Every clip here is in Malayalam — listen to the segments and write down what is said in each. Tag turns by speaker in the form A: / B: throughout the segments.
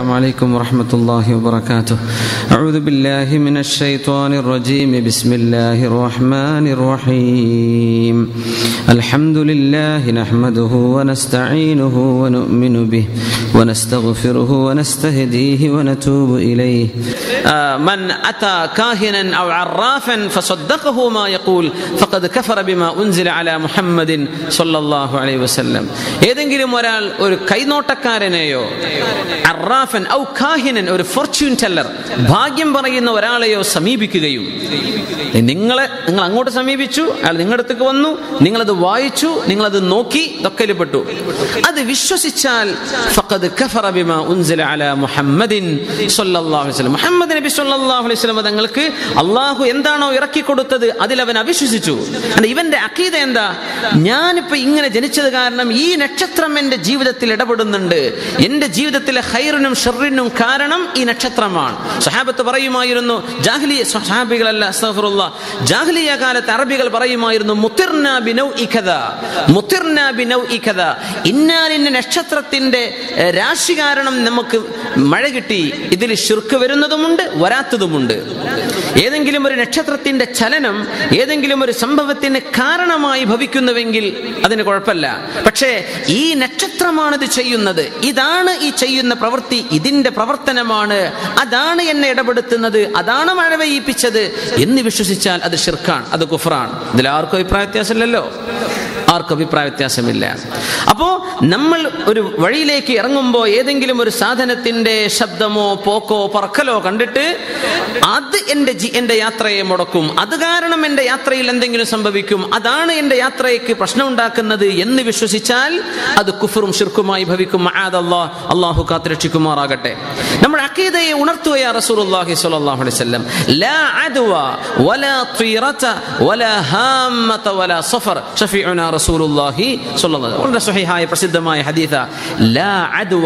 A: السلام عليكم ورحمة الله وبركاته أعوذ بالله من الشيطان الرجيم بسم الله الرحمن الرحيم الحمد لله نحمده ونستعينه ونؤمن به ونستغفره ونستهديه ونتوب إليه آه من أتى كاهنا أو عرافا فصدقه ما يقول فقد كفر بما أنزل على محمد صلى الله عليه وسلم ഏതെങ്കിലും ഒരാൾ ഒരു കൈനോട്ടക്കാരനെയോ അറാഫൻ ഔ കാഹിനൻ ഒരു ഫോർച്യൂൺ ടെല്ലർ ഭാഗ്യം പറയുന്ന ഒരാളെയോ സമീപിക്കുകയും നിങ്ങളെ നിങ്ങൾ അങ്ങോട്ട് സമീപിച്ചു അയാൾ നിങ്ങളുടെ അടുത്തേക്ക് വന്നു നിങ്ങളത് വായിച്ചു നിങ്ങളത് നോക്കി തൊക്കലിപ്പെട്ടു അത് വിശ്വസിച്ചാൽ ഫഖദ് കഫറ ബിമാ ഉൻസില അലാ മുഹമ്മദിൻ സ്വല്ലല്ലാഹു അലൈഹി വസല്ലം മുഹമ്മദ് നബി സ്വല്ലല്ലാഹു അലൈഹി വസല്ലം തങ്ങൾക്ക് അള്ളാഹു എന്താണോ ഇറക്കി കൊടുത്തത് അതിൽ അവൻ അവിശ്വസിച്ചു അല്ല, ഇവന്റെ അക്കീത എന്താ ഞാനിപ്പോ ഇങ്ങനെ ജനിച്ചത് കാരണം ഈ നക്ഷത്രം എന്റെ ജീവിതത്തിൽ ഇടപെടുന്നുണ്ട് എന്റെ ജീവിതത്തിലെ ഹൈറിനും ഷെറിനും കാരണം ഈ നക്ഷത്രമാണ് സഹാബത്ത് പറയുമായിരുന്നു ജാഹ്ലിയ സഹാബികളല്ല അസ്തഗ്ഫിറുല്ലാ ജാഹ്ലിയ കാലത്ത് അറബികൾ പറയുമായിരുന്നു മുത്തിർന ബിനൗ ഇഖദ മുത്തിർന ബിനൗ ഇഖദ ഇന്നാലിന്ന നക്ഷത്രത്തിന്റെ ഏഹ്, രാശി കാരണം നമുക്ക് മഴ കിട്ടി ഇതിൽ ശിർക്ക് വരുന്നതുമുണ്ട് വരാത്തതുമുണ്ട് ഏതെങ്കിലും ഒരു നക്ഷത്രത്തിന്റെ ചലനം ഏതെങ്കിലും ഒരു സംഭവത്തിന് കാരണമായി ഭവിക്കുന്നുവെങ്കിൽ അതിന് കുഴപ്പമില്ല പക്ഷേ ഈ നക്ഷത്രമാണ് ഇത് ചെയ്യുന്നത് ഇതാണ് ഈ ചെയ്യുന്ന പ്രവൃത്തി ഇതിന്റെ പ്രവർത്തനമാണ് അതാണ് എന്നെ ഇടപെടുത്തുന്നത് അതാണ് മഴ പെയ്യിപ്പിച്ചത് എന്ന് വിശ്വസിച്ചാൽ അത് ഷിർക്കാണ് അത് കുഫറാണ് ഇതിൽ ആർക്കും അഭിപ്രായ വ്യത്യാസമില്ലല്ലോ ആർക്കും അഭിപ്രായ വ്യത്യാസമില്ല അപ്പോ നമ്മൾ ഒരു വഴിയിലേക്ക് ഇറങ്ങുമ്പോൾ ഏതെങ്കിലും ഒരു സാധനത്തിന്റെ ശബ്ദമോ പോക്കോ പറക്കലോ കണ്ടിട്ട് അത് എന്റെ ജി- എന്റെ യാത്രയെ മുടക്കും അത് കാരണം എന്റെ യാത്രയിൽ എന്തെങ്കിലും സംഭവിക്കും അതാണ് എന്റെ യാത്രയ്ക്ക് പ്രശ്നം ഉണ്ടാക്കുന്നത് എന്ന് വിശ്വസിച്ചാൽ അത് കുഫറും ഷിർക്കുമായി ഭവിക്കും മആദല്ലാ. അള്ളാഹു കാത്തുരക്ഷിക്കുമാറാകട്ടെ നമ്മുടെ അക്കീദയെ ഉണർത്തുകയാ റസൂലുള്ളാഹി സ്വല്ലല്ലാഹു അലൈഹി വസല്ലം ലാ അദ്വ വലാ ത്വീറത വലാ ഹാമത വലാ സഫർ ഷഫീഉനാ റസൂലുള്ളാഹി സ്വല്ലല്ലാഹു അലൈഹി വസല്ലം. വളരെ സ്വഹീഹായ പ്രസിദ്ധമായ ഹദീസ ലാ അദ്വ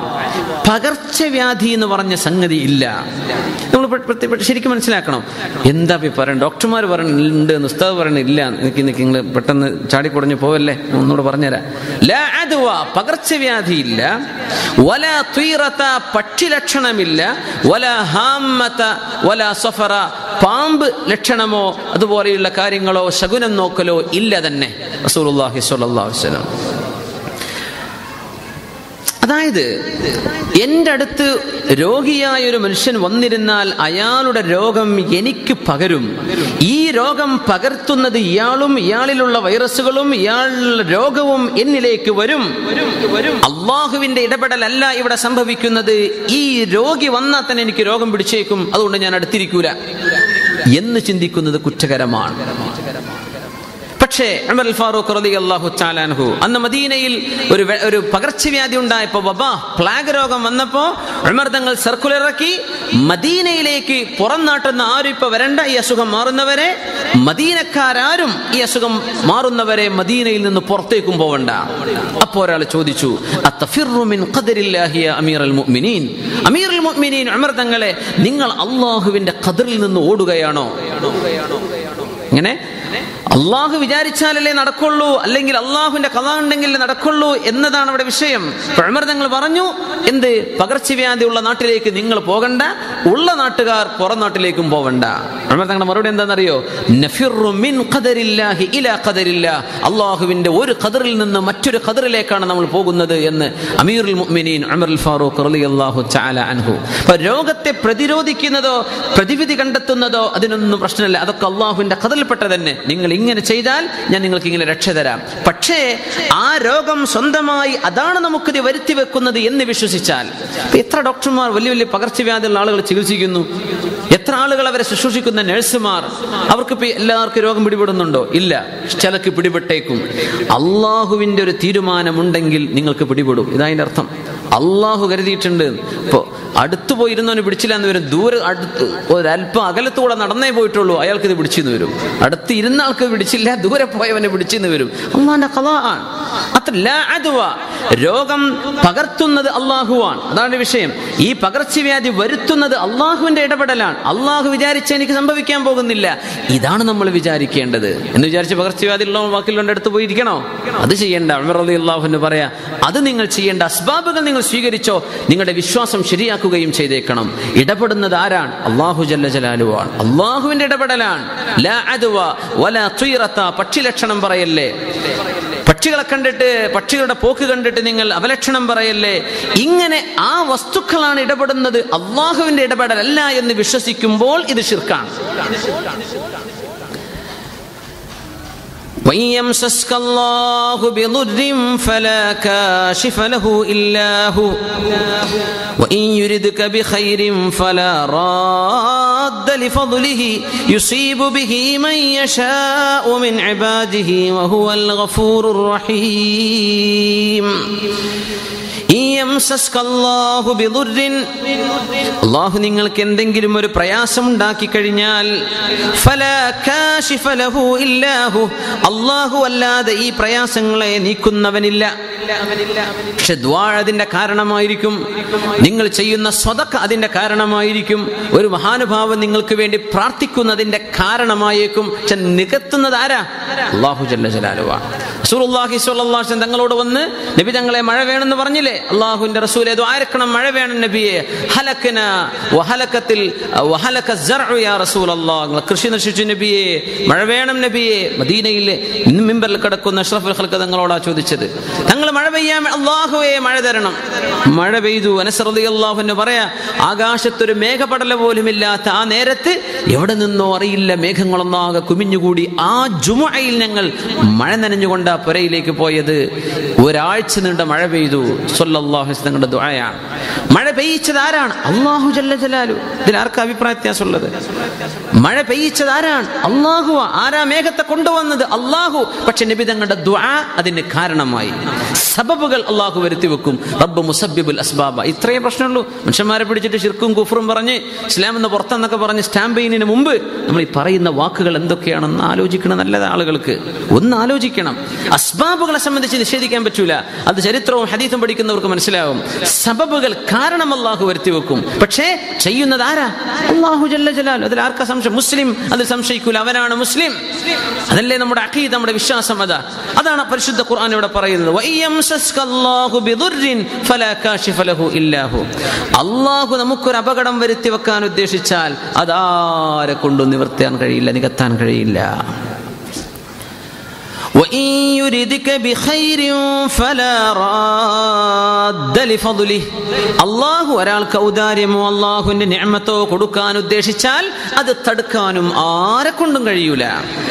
A: പകർച്ചവ്യാധി എന്ന് പറഞ്ഞ സംഗതി ഇല്ല നമ്മൾ പ്ര- പ്ര- പ്ര- ശരിക്കും മനസ്സിലാക്കണം എന്താ ഇപ്പൊ പറയുന്നത് ഡോക്ടർമാർ പറയുന്നുണ്ട് ഉസ്താദ് പറയുന്നില്ല നിനക്ക് നിനക്ക് നിങ്ങൾ പെട്ടെന്ന് ചാടിക്കുടഞ്ഞു പോവല്ലേ ഞാൻ ഒന്നുകൂടെ പറഞ്ഞുതരാം ലാ അദ്വ പകർച്ചവ്യാധി ഇല്ല വലാ ത്വീറത പക്ഷി ലക്ഷണമില്ല വലാ ഹാമത വലാ സഫറ പാമ്പ് ലക്ഷണമോ അതുപോലെയുള്ള കാര്യങ്ങളോ ശകുനം നോക്കലോ ഇല്ല തന്നെ റസൂലുള്ളാഹി സ്വല്ലല്ലാഹു അലൈഹി വസല്ലം അതായത് എൻ്റെ അടുത്ത് രോഗിയായ ഒരു മനുഷ്യൻ വന്നിരുന്നാൽ അയാളുടെ രോഗം എനിക്ക് പകരും ഈ രോഗം പകർത്തുന്നത് ഇയാളും ഇയാളിലുള്ള വൈറസുകളും ഇയാളുടെ രോഗവും എന്നിലേക്ക് വരും അള്ളാഹുവിന്റെ ഇടപെടലല്ല ഇവിടെ സംഭവിക്കുന്നത് ഈ രോഗി വന്നാൽ തന്നെ എനിക്ക് രോഗം പിടിച്ചേക്കും അതുകൊണ്ട് ഞാൻ അടുത്തിരിക്കൂല എന്ന് ചിന്തിക്കുന്നത് കുറ്റകരമാണ് പക്ഷേ ഉമർ അൽ ഫാറൂഖ് റളിയല്ലാഹു തആല അൻഹു അന്ന് മദീനയിൽ ഒരു വെ- ഒരു പകർച്ചവ്യാധി ഉണ്ടായപ്പോൾ വബാ പ്ലാഗ് രോഗം വന്നപ്പോൾ ഉമർ തങ്ങൾ സർക്കുലർ ഇറക്കി മദീനയിലേക്ക് പുറം നാട്ടുന്ന ആരും ഇപ്പൊ വരണ്ട ഈ അസുഖം മാറുന്നവരെ മദീനക്കാരും ഈ അസുഖം മാറുന്നവരെ മദീനയിൽ നിന്ന് പുറത്തേക്കും പോവണ്ട അപ്പോൾ ഒരാൾ ചോദിച്ചു "അത്തഫിറു മിൻ ഖദരില്ലാഹി യാ അമീറൽ മുഅ്മിനീൻ അമീറുൽ മുഅ്മിനീൻ ഉമർ തങ്ങളെ നിങ്ങൾ അള്ളാഹുവിന്റെ ഖദറിൽ നിന്ന് ഓടുകയാണോ ഇങ്ങനെ അള്ളാഹു വിചാരിച്ചാലല്ലേ നടക്കുള്ളൂ അല്ലെങ്കിൽ അള്ളാഹുവിന്റെ കഥ ഉണ്ടെങ്കിൽ നടക്കുള്ളൂ എന്നതാണ് അവിടെ വിഷയം അപ്പോൾ ഉമർ തങ്ങൾ പറഞ്ഞു എന്ത് പകർച്ചവ്യാധി ഉള്ള നാട്ടിലേക്ക് നിങ്ങൾ പോകണ്ട ഉള്ള നാട്ടുകാർ പുറം നാട്ടിലേക്കും പോവണ്ട ഉമർ തങ്ങളുടെ മറുപടി എന്താണെന്നറിയോ നഫിറു മിൻ ഖദരില്ലാഹി ഇലാ ഖദരില്ലാ അള്ളാഹുവിന്റെ ഒരു ഖദറിൽ നിന്ന് മറ്റൊരു ഖദറിലേക്കാണ് നമ്മൾ പോകുന്നത് എന്ന് അമീറുൽ മുഅ്മിനീൻ ഉമർ അൽ ഫാറൂഖ് റളിയല്ലാഹു തആല അൻഹു അപ്പോൾ രോഗത്തെ പ്രതിരോധിക്കുന്നതോ പ്രതിവിധി കണ്ടെത്തുന്നതോ അതിനൊന്നും പ്രശ്നമില്ല അതൊക്കെ അള്ളാഹുവിന്റെ ഖദറിൽപ്പെട്ട തന്നെ നിങ്ങൾ ഇങ്ങനെ ചെയ്താൽ ഞാൻ നിങ്ങൾക്ക് ഇങ്ങനെ രക്ഷ തരാം പക്ഷേ ആ രോഗം സ്വന്തമായി അതാണ് നമുക്കിത് വരുത്തി വെക്കുന്നത് എന്ന് വിശ്വസിച്ചാൽ ഇപ്പൊ എത്ര ഡോക്ടർമാർ വലിയ വലിയ പകർച്ചവ്യാധിയുള്ള ആളുകൾ ചികിത്സിക്കുന്നു എത്ര ആളുകൾ അവരെ ശുശ്രൂഷിക്കുന്ന നഴ്സുമാർ അവർക്ക് ഇപ്പൊ എല്ലാവർക്കും രോഗം പിടിപെടുന്നുണ്ടോ ഇല്ല ചിലക്ക് പിടിപെട്ടേക്കും അള്ളാഹുവിന്റെ ഒരു തീരുമാനമുണ്ടെങ്കിൽ നിങ്ങൾക്ക് പിടിപെടും ഇതതിന്റെ അർത്ഥം അള്ളാഹു കരുതിയിട്ടുണ്ട് ഇപ്പോ അടുത്തു പോയിരുന്നവന് പിടിച്ചില്ല എന്ന് വരും ദൂരെ അടുത്ത് ഒരല്പം അകലത്തൂടെ നടന്നേ പോയിട്ടുള്ളൂ അയാൾക്ക് ഇത് പിടിച്ചെന്ന് വരും അടുത്ത് ഇരുന്ന ആൾക്ക് ഇത് പിടിച്ചില്ല ദൂരെ പോയവനെ പിടിച്ചെന്ന് വരും അള്ളാന്റെ കഥ ആണ് അത്ര ലാ അദ്വ. രോഗം പകർത്തുന്നത് അള്ളാഹുവാണ് അതാണ് വിഷയം ഈ പകർച്ചവ്യാധി വരുത്തുന്നത് അള്ളാഹുവിന്റെ ഇടപെടലാണ് അള്ളാഹു വിചാരിച്ച എനിക്ക് സംഭവിക്കാൻ പോകുന്നില്ല ഇതാണ് നമ്മൾ വിചാരിക്കേണ്ടത് എന്ന് വിചാരിച്ച് പകർച്ചവ്യാധി ഉള്ള വാക്കിലുണ്ട് അടുത്ത് പോയിരിക്കണോ അത് ചെയ്യേണ്ട ഉമർ റളിയല്ലാഹു അൻഹു പറയാ അത് നിങ്ങൾ ചെയ്യേണ്ട അസ്ബാബുകൾ നിങ്ങൾ നിങ്ങൾ സ്വീകരിച്ചോ നിങ്ങളുടെ വിശ്വാസം ശരിയാക്കുകയും ചെയ്തേക്കണം ഇടപെടുന്നത് ആരാണ് അള്ളാഹു ജല്ല ജലാലുവാണ് അള്ളാഹുവിന്റെ ഇടപെടലാണ് ലാ അദ്വ വലാ തുയ്റത്ത പക്ഷി ലക്ഷണം പറയല്ലേ പക്ഷികളെ കണ്ടിട്ട് പക്ഷികളുടെ പോക്ക് കണ്ടിട്ട് നിങ്ങൾ അവലക്ഷണം പറയല്ലേ ഇങ്ങനെ ആ വസ്തുക്കളാണ് ഇടപെടുന്നത് അള്ളാഹുവിന്റെ ഇടപെടലല്ല എന്ന് വിശ്വസിക്കുമ്പോൾ ഇത് ഷിർക്കാണ് وإن يمسسك الله بضر فلا كاشف له إلا هو وإن يردك بخير فلا راد لفضله يصيب به من يشاء من عباده وهو الغفور الرحيم അള്ളാഹു നിങ്ങൾക്ക് എന്തെങ്കിലും ഒരു പ്രയാസം ഉണ്ടാക്കി കഴിഞ്ഞാൽ അള്ളാഹു അല്ലാതെ ഈ പ്രയാസങ്ങളെ നീക്കുന്നവനില്ല പക്ഷെ ദ്വാ അതിന്റെ കാരണമായിരിക്കും നിങ്ങൾ ചെയ്യുന്ന സ്വതക്ക അതിന്റെ കാരണമായിരിക്കും ഒരു മഹാനുഭാവം നിങ്ങൾക്ക് വേണ്ടി പ്രാർത്ഥിക്കുന്നതിന്റെ കാരണമായേക്കും പക്ഷെ നികത്തുന്നത് ആരാ അള്ളാഹു ജല്ല ജലാലുവാണ് റസൂലുള്ളാഹി സ്വല്ലല്ലാഹു അലൈഹി തങ്ങളോട് വന്ന് നബി തങ്ങളെ മഴ വേണമെന്ന് പറഞ്ഞില്ലേ അള്ളാഹുവിന്റെ റസൂലെ ദ്വാരക്കണം മഴ വേണം നബിയെ ഹലക്കന വഹലക്കത്തിൽ വഹലക സർഉ യാ റസൂലല്ലാഹ് കൃഷി നശിച്ചു നബിയെ മഴ വേണം നബിയെ മദീനയിൽ ഇന്ന് മിമ്പറിൽ കിടക്കുന്ന അഷ്റഫുൽ ഖൽഖ് തങ്ങളോടാ ചോദിച്ചത് തങ്ങൾ മഴ പെയ്യാൻ അള്ളാഹുവെ മഴ തരണം മഴ പെയ്തു അനസറതി അള്ളാഹുവിന് പറയാ ആകാശത്തൊരു മേഘപടല പോലുമില്ലാത്ത ആ നേരത്ത് എവിടെ നിന്നോ അറിയില്ല മേഘങ്ങളൊന്നാകെ കുമിഞ്ഞുകൂടി ആ ജുമയിൽ ഞങ്ങൾ മഴ നനഞ്ഞുകൊണ്ട് ആ പുരയിലേക്ക് പോയത് ഒരാഴ്ച നീണ്ട മഴ പെയ്തു സൊല്ലാഹു തങ്ങളുടെ ദുആയാണ് മഴ പെയ്യിച്ചത് ആരാണ് അള്ളാഹു ജല്ല ജലാലു ഇതിൽ ആർക്കാ അഭിപ്രായ വ്യത്യാസമുള്ളത് മഴ പെയ്യിച്ചത് ആരാണ് അള്ളാഹു ആരാ മേഘത്തെ കൊണ്ടുവന്നത് അള്ളാഹു പക്ഷെ നബി തങ്ങളുടെ ദുആ അതിന് കാരണമായി സബബുകൾ അള്ളാഹു വരുത്തി വെക്കും റബ്ബ് മുസബിബുൽ അസ്ബാബ ഇത്രയേ പ്രശ്നമുള്ളൂ മനുഷ്യന്മാരെ പിടിച്ചിട്ട് ഷിർക്കും കുഫറും പറഞ്ഞ് ഇസ്ലാം എന്ന് പുറത്തെന്നൊക്കെ പറഞ്ഞ് സ്റ്റാമ്പയിനിന് മുമ്പ് നമ്മൾ ഈ പറയുന്ന വാക്കുകൾ എന്തൊക്കെയാണെന്ന് ആലോചിക്കണം നല്ലത് ആളുകൾക്ക് ഒന്ന് ആലോചിക്കണം അസ്ബാബുകളെ സംബന്ധിച്ച് നിഷേധിക്കാൻ പറ്റൂല അത് ചരിത്രവും ഹദീസും പഠിക്കുന്നവർക്ക് മനസ്സിലാവും സബബുകൾ കാരണം അള്ളാഹു വരുത്തി വെക്കും പക്ഷേ ചെയ്യുന്നത് ആരാ അള്ളാഹു ജല്ല ജലാൽ അതിൽ ആർക്കാ സംശയം മുസ്ലിം അതിൽ സംശയിക്കൂല അവനാണ് മുസ്ലിം അതല്ലേ നമ്മുടെ അഖീദ് നമ്മുടെ വിശ്വാസം അതാ അതാണ് പരിശുദ്ധ ഖുർആൻ ഇവിടെ പറയുന്നത് അള്ളാഹു നമുക്കൊരു അപകടം വരുത്തി വെക്കാൻ ഉദ്ദേശിച്ചാൽ അതാരെ കൊണ്ടും നിവർത്താൻ കഴിയില്ല നികത്താൻ കഴിയില്ല وإن يردك بخير فلا راد لفضله അള്ളാഹു ഒരാൾക്ക് ഔദാര്യമോ അള്ളാഹുവിന്റെ നിയമത്തോ കൊടുക്കാൻ ഉദ്ദേശിച്ചാൽ അത് തടുക്കാനും ആരെ കൊണ്ടും കഴിയൂല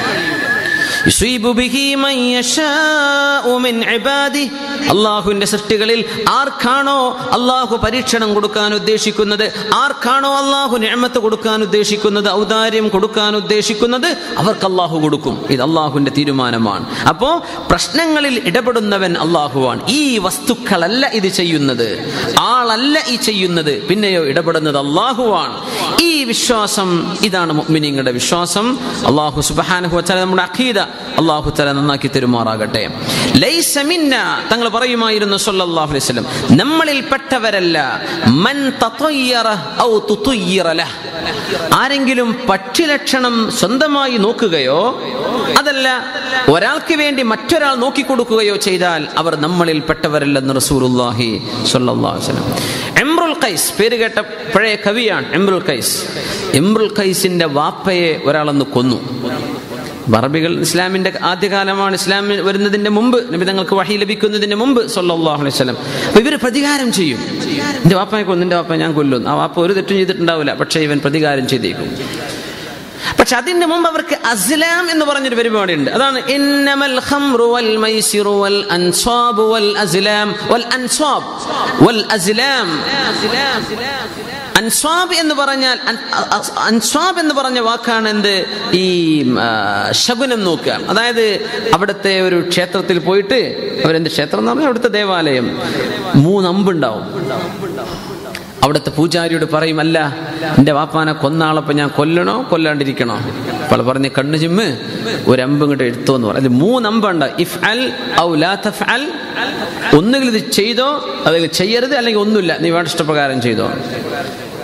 A: അള്ളാഹുവിന്റെ സൃഷ്ടികളിൽ ആർക്കാണോ അള്ളാഹു പരീക്ഷണം കൊടുക്കാൻ ഉദ്ദേശിക്കുന്നത് ആർക്കാണോ അള്ളാഹു നിയമത്ത് കൊടുക്കാൻ ഉദ്ദേശിക്കുന്നത് ഔദാര്യം കൊടുക്കാൻ ഉദ്ദേശിക്കുന്നത് അവർക്ക് അള്ളാഹു കൊടുക്കും ഇത് അള്ളാഹുവിന്റെ തീരുമാനമാണ് അപ്പോ പ്രശ്നങ്ങളിൽ ഇടപെടുന്നവൻ അള്ളാഹുവാണ് ഈ വസ്തുക്കളല്ല ഇത് ചെയ്യുന്നത് ആളല്ല ഈ ചെയ്യുന്നത് പിന്നെയോ ഇടപെടുന്നത് അള്ളാഹുവാണ് ഈ വിശ്വാസം ഇതാണ് മുഅ്മിനീങ്ങളുടെ വിശ്വാസം അള്ളാഹു സുബ്ഹാനഹു വതആല നമ്മുടെ അഖീദ അള്ളാഹു തല നന്നാക്കി തെരുമാറാകട്ടെ ലൈസ മിന്ന തങ്ങൾ പറയുമായിരുന്നു സല്ലല്ലാഹു അലൈഹി വസല്ലം നമ്മളിൽ പെട്ടവരല്ല മൻ തതയ്യറ ഔ തുതയ്യറ ലഹ് ആരെങ്കിലും പക്ഷിലക്ഷണം സ്വന്തമായി നോക്കുകയോ അതല്ല ഒരാൾക്ക് വേണ്ടി മറ്റൊരാൾ നോക്കിക്കൊടുക്കുകയോ ചെയ്താൽ അവർ നമ്മളിൽ പെട്ടവരല്ലെന്ന് റസൂലുള്ളാഹി സ്വല്ലല്ലാഹു അലൈഹി വസല്ലം എംറുൽ ഖൈസ് പേര് കേട്ട പഴയ കവിയാണ് എംറുൽ ഖൈസ് എംറുൽ ഖൈസിന്റെ വാപ്പയെ ഒരാളന്ന് കൊന്നു അറബികൾ ഇസ്ലാമിന്റെ ആദ്യകാലമാണ് ഇസ്ലാം വരുന്നതിന്റെ മുമ്പ് നബി തങ്ങൾക്ക് വഹി ലഭിക്കുന്നതിന് മുമ്പ് സല്ലല്ലാഹു അലൈഹി വസല്ലം അപ്പൊ ഇവര് പ്രതികാരം ചെയ്യും എന്റെ വാപ്പയെ കൊന്നു എന്റെ വാപ്പ ഞാൻ കൊല്ലുന്നു ആ വാപ്പ ഒരു തെറ്റും ചെയ്തിട്ടുണ്ടാവില്ല പക്ഷെ ഇവൻ പ്രതികാരം ചെയ്തേക്കും പക്ഷെ അതിന് മുമ്പ് അവർക്ക് അസ്ലാം എന്ന് പറഞ്ഞൊരു പരിപാടി ഉണ്ട് അതാണ് ഇന്നമൽ ഖംറു വൽ മൈസിറു വൽ അൻസാബു വൽ അസ്ലാം വൽ അൻസാബ് വൽ അസ്ലാം അൻസ്വാബ് എന്ന് പറഞ്ഞാൽ അൻസ്വാബ് എന്ന് പറഞ്ഞ വാക്കാണ് എന്ത് ഈ ശകുനം നോക്കുക അതായത് അവിടുത്തെ ഒരു ക്ഷേത്രത്തിൽ പോയിട്ട് അവരെന്ത് ക്ഷേത്രം എന്ന് പറഞ്ഞാൽ അവിടുത്തെ ദേവാലയം മൂന്ന് അമ്പുണ്ടാവും അവിടുത്തെ പൂജാരിയോട് പറയും അല്ല എന്റെ വാപ്പാനെ കൊന്നാളപ്പോ ഞാൻ കൊല്ലണോ കൊല്ലാണ്ടിരിക്കണോ അപ്പോൾ പറഞ്ഞ് കണ്ണു ചിമ്മ് ഒരു അമ്പ് ഇങ്ങോട്ട് എടുത്തോ എന്ന് പറയും അതിൽ മൂന്ന് അമ്പുണ്ട് ഇഫ് അൽ ഔ ലാ തഫ് അൽ ഒന്നുകിൽ ഇത് ചെയ്തോ അല്ലെങ്കിൽ ചെയ്യരുത് അല്ലെങ്കിൽ ഒന്നുമില്ല നീ വേണ്ട ഇഷ്ടപ്രകാരം ചെയ്തോ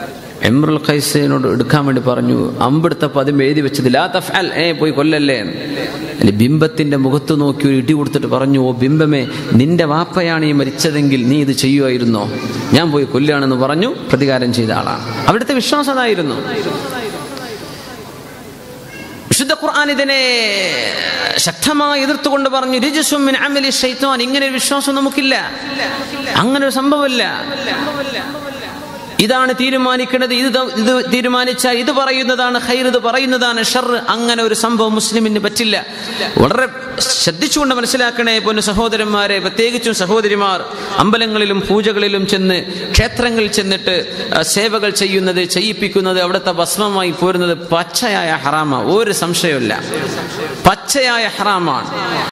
A: എമ്രുൽ ഖൈസിനോട് എടുക്കാൻ വേണ്ടി പറഞ്ഞു അമ്പെടുത്തപ്പോൾ അതും എഴുതി വെച്ചത് ലാ തഫ്അൽ ഏ പോയി കൊല്ലല്ലേ അല്ലെ ബിംബത്തിന്റെ മുഖത്ത് നോക്കി ഒരു ഇടി കൊടുത്തിട്ട് പറഞ്ഞു ഓ ബിംബമേ നിന്റെ വാപ്പയാണ് ഈ മരിച്ചതെങ്കിൽ നീ ഇത് ചെയ്യുമായിരുന്നോ ഞാൻ പോയി കൊല്ലുകയാണെന്ന് പറഞ്ഞു പ്രതികാരം ചെയ്ത ആളാണ് അവിടുത്തെ വിശ്വാസം അതായിരുന്നു വിശുദ്ധ ഖുർആൻ ഇതിനെ ശക്തമായി എതിർത്തുകൊണ്ട് പറഞ്ഞു രജസുമിൻ അമലി ഷൈത്താൻ ഇങ്ങനെ ഒരു വിശ്വാസം നമുക്കില്ല അങ്ങനെ ഒരു സംഭവമില്ല ഇതാണ് തീരുമാനിക്കുന്നത് ഇത് ദ- ഇത് തീരുമാനിച്ച ഇത് പറയുന്നതാണ് ഹൈർ ഇത് പറയുന്നതാണ് ഷർ അങ്ങനെ ഒരു സംഭവം മുസ്ലിമിന് പറ്റില്ല വളരെ ശ്രദ്ധിച്ചുകൊണ്ട് മനസ്സിലാക്കണേ പൊന്നു സഹോദരന്മാരെ പ്രത്യേകിച്ചും സഹോദരിമാർ അമ്പലങ്ങളിലും പൂജകളിലും ചെന്ന് ക്ഷേത്രങ്ങളിൽ ചെന്നിട്ട് ആ, സേവകൾ ചെയ്യുന്നത് ചെയ്യിപ്പിക്കുന്നത് അവിടുത്തെ ഭസ്മമായി പോരുന്നത് പച്ചയായ ഹറാമ ഒരു സംശയമില്ല പച്ചയായ ഹറാമാണ്